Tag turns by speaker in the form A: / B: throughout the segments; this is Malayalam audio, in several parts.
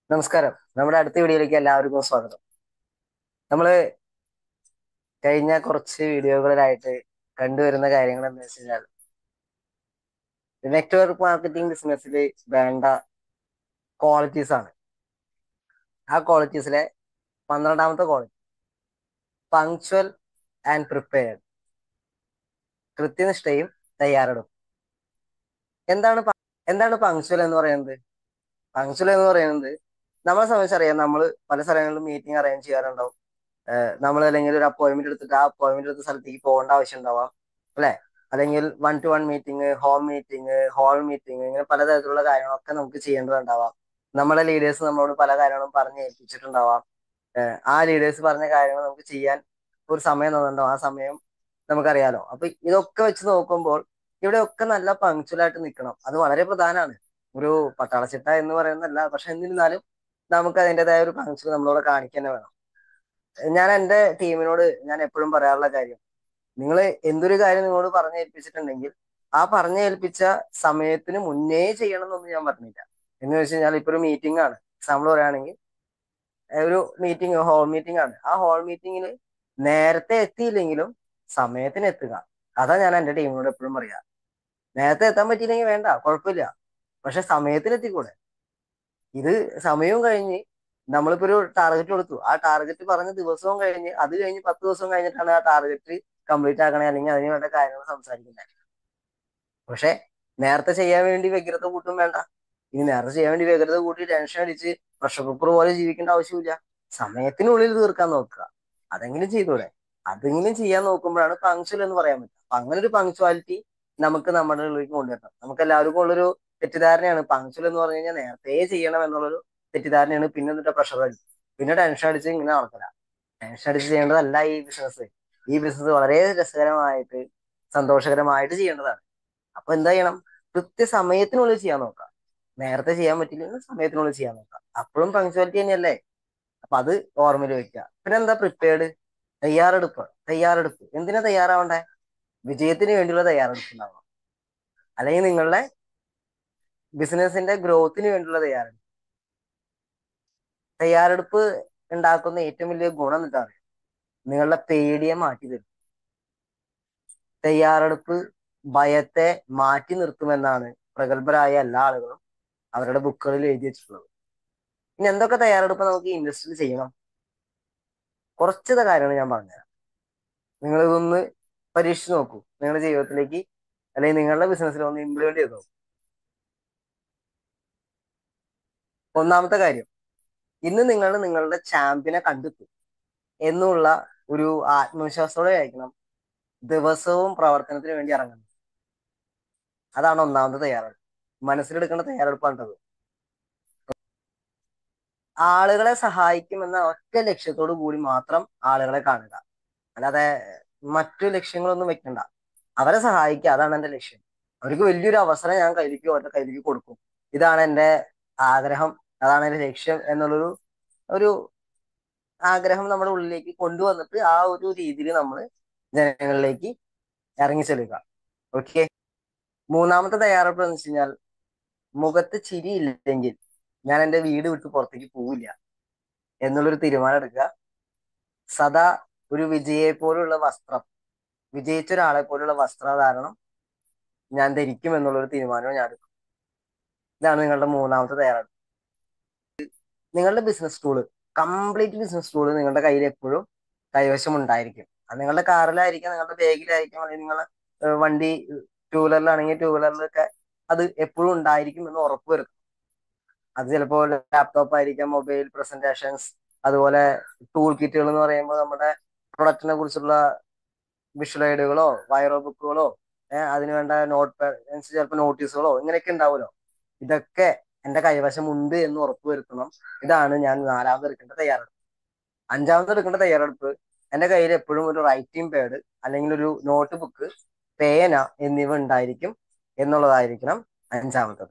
A: നമസ്കാരം നമ്മുടെ അടുത്ത വീഡിയോയിലേക്ക് എല്ലാവർക്കും സ്വാഗതം നമ്മള് കഴിഞ്ഞ കുറച്ച് വീഡിയോകളിലായിട്ട് കണ്ടുവരുന്ന കാര്യങ്ങൾ എന്ന് വെച്ച് കഴിഞ്ഞാൽ നെറ്റ്വർക്ക് മാർക്കറ്റിംഗ് ബിസിനസ്സിൽ വേണ്ട ക്വാളിറ്റീസ് ആണ് ആ ക്വാളിറ്റീസിലെ പന്ത്രണ്ടാമത്തെ ക്വാളിറ്റി പങ്ക്ച്വൽ ആൻഡ് പ്രിപ്പയർഡ് കൃത്യനിഷ്ഠയും തയ്യാറെടുപ്പും എന്താണ് പ- എന്താണ് പങ്ക്ച്വൽ എന്ന് പറയുന്നത് പങ്ക്ച്വൽ എന്ന് പറയുന്നത് നമ്മളെ സംബന്ധിച്ചറിയാം നമ്മൾ പല സ്ഥലങ്ങളിലും മീറ്റിംഗ് അറേഞ്ച് ചെയ്യാറുണ്ടാവും നമ്മൾ അല്ലെങ്കിൽ ഒരു അപ്പോയിന്റ്മെന്റ് എടുത്തിട്ട് ആ അപ്പോയിന്റ്മെന്റ് എടുത്ത സ്ഥലത്തേക്ക് പോകേണ്ട ആവശ്യം ഉണ്ടാവാം അല്ലെ അല്ലെങ്കിൽ one to one meeting home meeting hall meeting ഇങ്ങനെ പലതരത്തിലുള്ള കാര്യങ്ങളൊക്കെ നമുക്ക് ചെയ്യേണ്ടതുണ്ടാവാം നമ്മളെ ലീഡേഴ്സ് നമ്മളോട് പല കാര്യങ്ങളും പറഞ്ഞ് ഏൽപ്പിച്ചിട്ടുണ്ടാവാം ഏഹ് ആ ലീഡേഴ്സ് പറഞ്ഞ കാര്യങ്ങൾ നമുക്ക് ചെയ്യാൻ ഒരു സമയം തന്നിട്ടുണ്ടാവും ആ സമയം നമുക്കറിയാലോ അപ്പൊ ഇതൊക്കെ വെച്ച് നോക്കുമ്പോൾ ഇവിടെയൊക്കെ നല്ല പങ്ക്ച്വൽ ആയിട്ട് നിൽക്കണം അത് വളരെ പ്രധാനമാണ് ഒരു പട്ടാളച്ചിട്ട എന്ന് പറയുന്നതല്ല പക്ഷെ എന്നിരുന്നാലും നമുക്ക് അതിൻ്റെതായ ഒരു പങ്ക്ച്വൽ നമ്മളോട് കാണിക്കാൻ തന്നെ വേണം ഞാൻ എൻ്റെ ടീമിനോട് ഞാൻ എപ്പോഴും പറയാറുള്ള കാര്യം നിങ്ങൾ എന്തൊരു കാര്യം നിങ്ങളോട് പറഞ്ഞു ഏൽപ്പിച്ചിട്ടുണ്ടെങ്കിൽ ആ പറഞ്ഞു ഏൽപ്പിച്ച സമയത്തിന് മുന്നേ ചെയ്യണം എന്നൊന്നും ഞാൻ പറഞ്ഞില്ല എന്ന് വെച്ച് കഴിഞ്ഞാൽ ഇപ്പൊ ഒരു മീറ്റിംഗ് ആണ് എക്സാമ്പിൾ പറയുകയാണെങ്കിൽ ഏഹ് ഒരു മീറ്റിംഗ് ഹോൾ മീറ്റിംഗ് ആണ് ആ ഹോൾ മീറ്റിംഗിൽ നേരത്തെ എത്തിയില്ലെങ്കിലും സമയത്തിന് എത്തുക അതാ ഞാൻ എൻ്റെ ടീമിനോട് എപ്പോഴും പറയാ നേരത്തെ എത്താൻ പറ്റിയില്ലെങ്കിൽ വേണ്ട കുഴപ്പമില്ല പക്ഷെ സമയത്തിന് എത്തിക്കൂടെ ഇത് സമയവും കഴിഞ്ഞ് നമ്മളിപ്പോ ഒരു ടാർഗറ്റ് കൊടുത്തു ആ ടാർഗറ്റ് പറഞ്ഞ ദിവസവും കഴിഞ്ഞ് അത് കഴിഞ്ഞ് പത്ത് ദിവസം കഴിഞ്ഞിട്ടാണ് ആ ടാർഗറ്റ് കംപ്ലീറ്റ് ആക്കണേ അല്ലെങ്കിൽ അതിന് വേണ്ട കാര്യങ്ങൾ സംസാരിക്കുന്നത് പക്ഷെ നേരത്തെ ചെയ്യാൻ വേണ്ടി വ്യഗ്രത കൂട്ടും വേണ്ട ഇനി നേരത്തെ ചെയ്യാൻ വേണ്ടി വ്യഗ്രത കൂട്ടി ടെൻഷൻ അടിച്ച് പ്രഷർ കുക്കർ പോലെ ജീവിക്കേണ്ട ആവശ്യമില്ല സമയത്തിനുള്ളിൽ തീർക്കാൻ നോക്കുക അതെങ്കിലും ചെയ്തൂടെ അതെങ്കിലും ചെയ്യാൻ നോക്കുമ്പോഴാണ് പങ്ക്ച്വൽ എന്ന് പറയാൻ പറ്റുക അപ്പൊ അങ്ങനെ ഒരു പങ്ക്ച്വാലിറ്റി നമുക്ക് നമ്മുടെ ഉള്ളിലേക്ക് കൊണ്ടുവരണം നമുക്ക് എല്ലാവർക്കും ഉള്ളൊരു തെറ്റിദ്ധാരണയാണ് പങ്ക്ച്വൽ എന്ന് പറഞ്ഞു കഴിഞ്ഞാൽ നേരത്തെ ചെയ്യണം എന്നുള്ളൊരു തെറ്റിദ്ധാരണയാണ് പിന്നെ എന്നിട്ട് പ്രഷർ അടിച്ച് പിന്നെ ടെൻഷൻ അടിച്ച് ഇങ്ങനെ നടക്കില്ല ടെൻഷൻ അടിച്ച് ചെയ്യേണ്ടതല്ല ഈ ബിസിനസ് ഈ ബിസിനസ് വളരെ രസകരമായിട്ട് സന്തോഷകരമായിട്ട് ചെയ്യേണ്ടതാണ് അപ്പൊ എന്താ ചെയ്യണം കൃത്യസമയത്തിനുള്ളിൽ ചെയ്യാൻ നോക്കാം നേരത്തെ ചെയ്യാൻ പറ്റില്ലെങ്കിൽ സമയത്തിനുള്ളിൽ ചെയ്യാൻ നോക്കാം അപ്പോഴും പങ്ക്ച്വാലിറ്റി തന്നെയല്ലേ അപ്പൊ അത് ഓർമ്മയിൽ വെക്കുക പിന്നെ എന്താ പ്രിപ്പയർഡ് തയ്യാറെടുപ്പ് തയ്യാറെടുപ്പ് എന്തിനാ തയ്യാറാവണ്ടേ വിജയത്തിന് വേണ്ടിയുള്ള തയ്യാറെടുപ്പ് ഉണ്ടാവണം അല്ലെങ്കിൽ നിങ്ങളുടെ ബിസിനസിന്റെ ഗ്രോത്തിന് വേണ്ടിയുള്ള തയ്യാറെടുപ്പ് തയ്യാറെടുപ്പ് ഉണ്ടാക്കുന്ന ഏറ്റവും വലിയ ഗുണം എന്താ അറിയോ നിങ്ങളുടെ പേടിയെ മാറ്റി തരും തയ്യാറെടുപ്പ് ഭയത്തെ മാറ്റി നിർത്തുമെന്നാണ് പ്രഗത്ഭരായ എല്ലാ ആളുകളും അവരുടെ ബുക്കുകളിൽ എഴുതി വെച്ചിട്ടുള്ളത് ഇനി എന്തൊക്കെ തയ്യാറെടുപ്പ് നമുക്ക് ഇൻഡസ്ട്രിയിൽ ചെയ്യണം കുറച്ച് കാര്യങ്ങൾ ഞാൻ പറഞ്ഞുതരാം നിങ്ങൾ ഇതൊന്ന് പരീക്ഷിച്ച് നോക്കൂ നിങ്ങളുടെ ജീവിതത്തിലേക്ക് അല്ലെങ്കിൽ നിങ്ങളുടെ ബിസിനസ്സിൽ ഒന്ന് ഇംപ്ലിമെന്റ് ചെയ്ത് നോക്കൂ ഒന്നാമത്തെ കാര്യം ഇന്ന് നിങ്ങൾ നിങ്ങളുടെ ചാമ്പ്യനെ കണ്ടെത്തും എന്നുള്ള ഒരു ആത്മവിശ്വാസത്തോടെ ആയിരിക്കണം ദിവസവും പ്രവർത്തനത്തിന് വേണ്ടി ഇറങ്ങുന്നത് അതാണ് ഒന്നാമത്തെ തയ്യാറെടുപ്പ് മനസ്സിലെടുക്കേണ്ട തയ്യാറെടുപ്പാണത് ആളുകളെ സഹായിക്കുമെന്ന ഒറ്റ ലക്ഷ്യത്തോടു കൂടി മാത്രം ആളുകളെ കാണുക അല്ലാതെ മറ്റു ലക്ഷ്യങ്ങളൊന്നും വെക്കണ്ട അവരെ സഹായിക്കുക അതാണ് എന്റെ ലക്ഷ്യം അവർക്ക് വലിയൊരു അവസരം ഞാൻ കയ്യിലേക്ക് അവരുടെ കയ്യിലേക്ക് കൊടുക്കും ഇതാണ് എന്റെ ആഗ്രഹം അതാണ് എന്റെ ലക്ഷ്യം എന്നുള്ളൊരു ഒരു ആഗ്രഹം നമ്മുടെ ഉള്ളിലേക്ക് കൊണ്ടുവന്നിട്ട് ആ ഒരു രീതിയിൽ നമ്മൾ ജനങ്ങളിലേക്ക് ഇറങ്ങി ചെല്ലുക ഓക്കെ മൂന്നാമത്തെ തയ്യാറെടുപ്പ് എന്ന് വെച്ച് കഴിഞ്ഞാൽ മുഖത്ത് ചിരി ഇല്ലെങ്കിൽ ഞാൻ എൻ്റെ വീട് വിട്ട് പുറത്തേക്ക് പോവില്ല എന്നുള്ളൊരു തീരുമാനം എടുക്കുക സദാ ഒരു വിജയെ പോലുള്ള വസ്ത്രം വിജയിച്ച ഒരാളെ പോലുള്ള വസ്ത്രധാരണം ഞാൻ ധരിക്കും എന്നുള്ളൊരു തീരുമാനവും ഞാൻ എടുക്കും ഇതാണ് നിങ്ങളുടെ മൂന്നാമത്തെ തയ്യാറെടുപ്പ് നിങ്ങളുടെ business tool complete business tool നിങ്ങളുടെ കയ്യിൽ എപ്പോഴും കൈവശം ഉണ്ടായിരിക്കും അത് നിങ്ങളുടെ കാറിലായിരിക്കാം നിങ്ങളുടെ ബാഗിലായിരിക്കാം അല്ലെങ്കിൽ നിങ്ങളുടെ ഏഹ് വണ്ടി ടൂ വീലറിലാണെങ്കിൽ ടൂ വീലറിലൊക്കെ അത് എപ്പോഴും ഉണ്ടായിരിക്കും എന്ന് ഉറപ്പ് വരുത്തും അത് ചിലപ്പോൾ ലാപ്ടോപ്പ് ആയിരിക്കാം മൊബൈൽ പ്രസന്റേഷൻസ് അതുപോലെ ടൂൾ കിറ്റുകൾ എന്ന് പറയുമ്പോൾ നമ്മുടെ പ്രൊഡക്റ്റിനെ കുറിച്ചുള്ള വിഷ്വൽ ഐഡുകളോ വൈറോ ബുക്കുകളോ ഏഹ് അതിന് വേണ്ട നോട്ട് ചിലപ്പോൾ നോട്ടീസുകളോ ഇങ്ങനെയൊക്കെ ഉണ്ടാവുമല്ലോ ഇതൊക്കെ എന്റെ കൈവശം ഉണ്ട് എന്ന് ഉറപ്പ് വരുത്തണം ഇതാണ് ഞാൻ നാലാമത് എടുക്കേണ്ട തയ്യാറെടുപ്പ് അഞ്ചാമത് എടുക്കേണ്ട തയ്യാറെടുപ്പ് എന്റെ കയ്യിൽ എപ്പോഴും ഒരു റൈറ്റിംഗ് പാഡ് അല്ലെങ്കിൽ ഒരു നോട്ട് ബുക്ക് പേന എന്നിവ ഉണ്ടായിരിക്കും എന്നുള്ളതായിരിക്കണം അഞ്ചാമത്തത്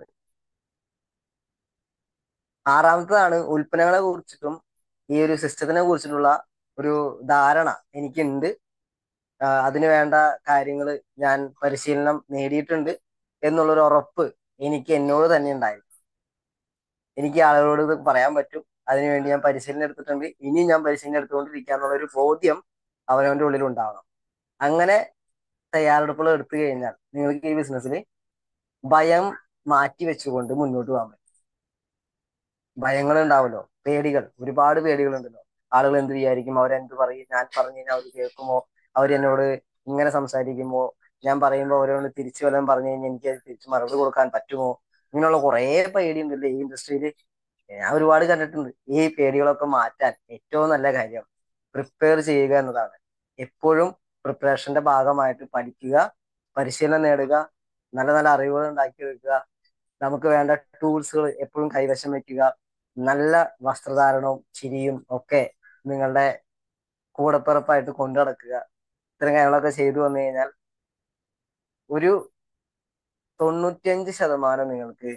A: ആറാമത്തതാണ് ഉൽപ്പന്നങ്ങളെ കുറിച്ചിട്ടും ഈ ഒരു സിസ്റ്റത്തിനെ കുറിച്ചിട്ടുള്ള ഒരു ധാരണ എനിക്കുണ്ട് ആഹ് അതിന് വേണ്ട കാര്യങ്ങൾ ഞാൻ പരിശീലനം നേടിയിട്ടുണ്ട് എന്നുള്ളൊരു ഉറപ്പ് എനിക്ക് എന്നോട് തന്നെ ഉണ്ടായിരുന്നു എനിക്ക് ആളുകളോട് ഇത് പറയാൻ പറ്റും അതിനുവേണ്ടി ഞാൻ പരിശീലനം എടുത്തിട്ടുണ്ട് ഇനിയും ഞാൻ പരിശീലനം എടുത്തുകൊണ്ടിരിക്കുക എന്നുള്ള ഒരു ബോധ്യം അവനവന്റെ ഉള്ളിൽ ഉണ്ടാവണം അങ്ങനെ തയ്യാറെടുപ്പുകൾ എടുത്തു കഴിഞ്ഞാൽ നിങ്ങൾക്ക് ഈ ബിസിനസ്സിൽ ഭയം മാറ്റി വെച്ചുകൊണ്ട് മുന്നോട്ട് പോകാൻ പറ്റും ഭയങ്ങൾ ഉണ്ടാവുമല്ലോ പേടികൾ ഒരുപാട് പേടികൾ ഉണ്ടല്ലോ ആളുകൾ എന്ത് വിചാരിക്കും അവരെന്ത് പറയും ഞാൻ പറഞ്ഞു കഴിഞ്ഞാൽ അവർ കേൾക്കുമോ അവരെന്നോട് ഇങ്ങനെ സംസാരിക്കുമോ ഞാൻ പറയുമ്പോൾ അവരോട് തിരിച്ചു വല്ലതും പറഞ്ഞു കഴിഞ്ഞാൽ എനിക്ക് അത് തിരിച്ച് മറുപടി കൊടുക്കാൻ പറ്റുമോ ഇങ്ങനെയുള്ള കുറേ പേടിയുണ്ടല്ലോ ഈ ഇൻഡസ്ട്രിയിൽ ഞാൻ ഒരുപാട് കണ്ടിട്ടുണ്ട് ഈ പേടികളൊക്കെ മാറ്റാൻ ഏറ്റവും നല്ല കാര്യം പ്രിപ്പയർ ചെയ്യുക എന്നതാണ് എപ്പോഴും പ്രിപ്പറേഷന്റെ ഭാഗമായിട്ട് പഠിക്കുക പരിശീലനം നേടുക നല്ല നല്ല അറിവുകൾ ഉണ്ടാക്കിയെടുക്കുക നമുക്ക് വേണ്ട ടൂൾസുകൾ എപ്പോഴും കൈവശം വെക്കുക നല്ല വസ്ത്രധാരണവും ചിരിയും ഒക്കെ നിങ്ങളുടെ കൂടപ്പിറപ്പായിട്ട് കൊണ്ടു നടക്കുക ഇത്തരം കാര്യങ്ങളൊക്കെ ചെയ്തു വന്നു കഴിഞ്ഞാൽ ഒരു തൊണ്ണൂറ്റിയഞ്ച് ശതമാനം നിങ്ങൾക്ക്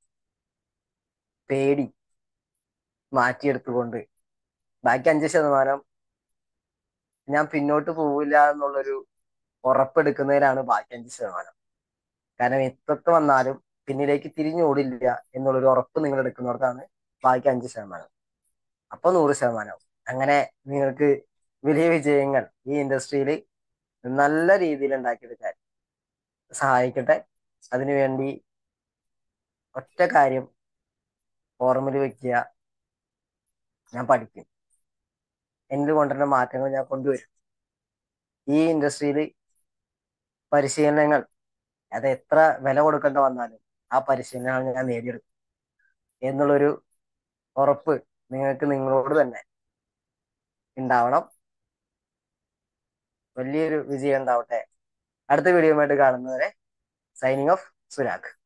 A: പേടി മാറ്റിയെടുത്തുകൊണ്ട് ബാക്കി അഞ്ച് ശതമാനം ഞാൻ പിന്നോട്ട് പോവില്ല എന്നുള്ളൊരു ഉറപ്പെടുക്കുന്നതിലാണ് ബാക്കി അഞ്ച് ശതമാനം കാരണം എത്തൊക്കെ വന്നാലും പിന്നിലേക്ക് തിരിഞ്ഞോടില്ല എന്നുള്ളൊരു ഉറപ്പ് നിങ്ങൾ എടുക്കുന്നിടത്താണ് ബാക്കി അഞ്ച് ശതമാനം അപ്പൊ നൂറ് ശതമാനം അങ്ങനെ നിങ്ങൾക്ക് വലിയ വിജയങ്ങൾ ഈ ഇൻഡസ്ട്രിയിൽ നല്ല രീതിയിൽ ഉണ്ടാക്കിയെടുക്കാൻ സഹായിക്കട്ടെ അതിനുവേണ്ടി ഒറ്റ കാര്യം ഓർമ്മയിൽ വെക്കുക ഞാൻ പഠിക്കും എന്നിൽ കൊണ്ടുവരുന്ന മാറ്റങ്ങൾ ഞാൻ കൊണ്ടുവരും ഈ ഇൻഡസ്ട്രിയിൽ പരിശീലനങ്ങൾ അത് എത്ര വില കൊടുക്കേണ്ട വന്നാലും ആ പരിശീലനങ്ങൾ ഞാൻ നേടിയെടുക്കും എന്നുള്ളൊരു ഉറപ്പ് നിങ്ങൾക്ക് നിങ്ങളോട് തന്നെ ഉണ്ടാവണം വലിയൊരു വിജയം ഉണ്ടാവട്ടെ അടുത്ത വീഡിയോയുമായിട്ട് കാണുന്നവരെ സൈനിങ് ഓഫ് സുരാഗ്